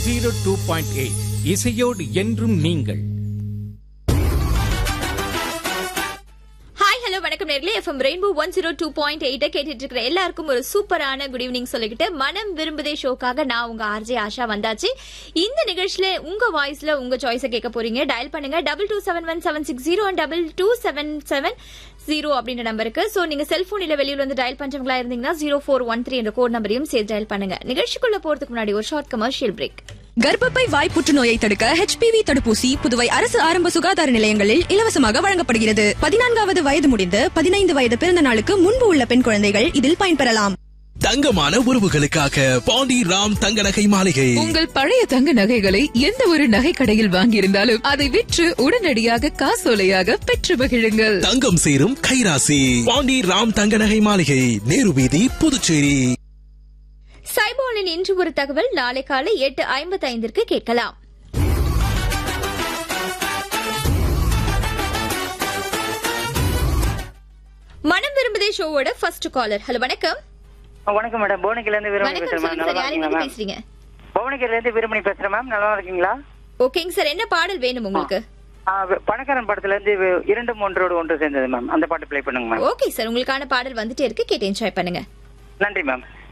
zero two point eight இசையோடு என்றும் நீங்கள் ஹாய் ஹலோ வணக்கம் நேர்களே FM rainbow one zero two point எயிட்ட கேட்டுட்டு இருக்கிற எல்லாருக்கும் ஒரு சூப்பரான குட் ஈவினிங் சொல்லிக்கிட்டு மனம் விரும்புதே ஷோக்காக நான் உங்க ஆர்ஜே ஆஷா வந்தாச்சு இந்த நிகழ்ச்சியில உங்க வாய்ஸ்ல உங்க சாய்ஸை கேட்க போறீங்க டயல் பண்ணுங்க double two seven one seven six zero double two seven seven zero அப்படின்ற நம்பருக்கு சோ நீங்க செல்போன் இல்ல வெளியூர்ல வந்து டயல் பண்றவங்களா இருந்தீங்கன்னா ஜீரோ ஃபோர் ஒன் த்ரீ என்ற கோட் நம்பரையும் சேர்த்து டயல் பண்ணுங்க நிகழ்ச்சிக்குள்ள போறதுக்கு முன்னாடி ஒரு ஷார்ட் கமர்ஷியல் பிரேக் கர்ப்பப்பை வாய் புற்றுநோயை தடுக்க ஹெச்பிவி தடுப்பூசி புதுவை அரசு ஆரம்ப சுகாதார நிலையங்களில் இலவசமாக வழங்கப்படுகிறது பதினான்காவது வயது முடிந்து பதினைந்து வயது பிறந்த நாளுக்கு முன்பு உள்ள பெண் குழந்தைகள் இதில் பயன்பெறலாம் தங்கமான உறவுகளுக்காக பாண்டி ராம் தங்க நகை மாளிகை உங்கள் பழைய தங்க நகைகளை எந்த ஒரு நகை கடையில் வாங்கியிருந்தாலும் அதை விற்று உடனடியாக காசோலையாக பெற்று மகிழுங்கள் தங்கம் சேரும் கைராசி பாண்டி ராம் தங்க நகை மாளிகை நேரு வீதி புதுச்சேரி சைபோனின் இன்று ஒரு தகவல் நாளை காலை எட்டு ஐம்பத்தி ஐந்திற்கு கேட்கலாம் மனம் விரும்புதே ஷோவோட ஃபர்ஸ்ட் காலர் ஹலோ வணக்கம் ஆ, வணக்கம் மேடம் புவனகிரில இருந்து வீரமணி வணக்கம் பேசுறேன் மேம் சொல்லுங்க நல்லா இருக்கீங்களா மேம் சார் யார் எங்க பேசுறீங்க புவனகிரில இருந்து வீரமணி பேசுறேன் மேம் நல்லா இருக்கீங்களா ஓகேங்க சார் என்ன பாடல் வேணும் உங்களுக்கு ஆ, வெ- பணக்காரன் படத்துல இருந்து வெ- இரண்டு மூன்றோடு ஒன்று சேர்ந்தது மேம் அந்த பாட்டு ப்ளே பண்ணுங்க மேம் ஓகே சார் உங்களுக்கான பாடல் வந்துட்டே இருக்கு கேட்டு என்ஜாய் பண்ணுங்க நன்றி மேம்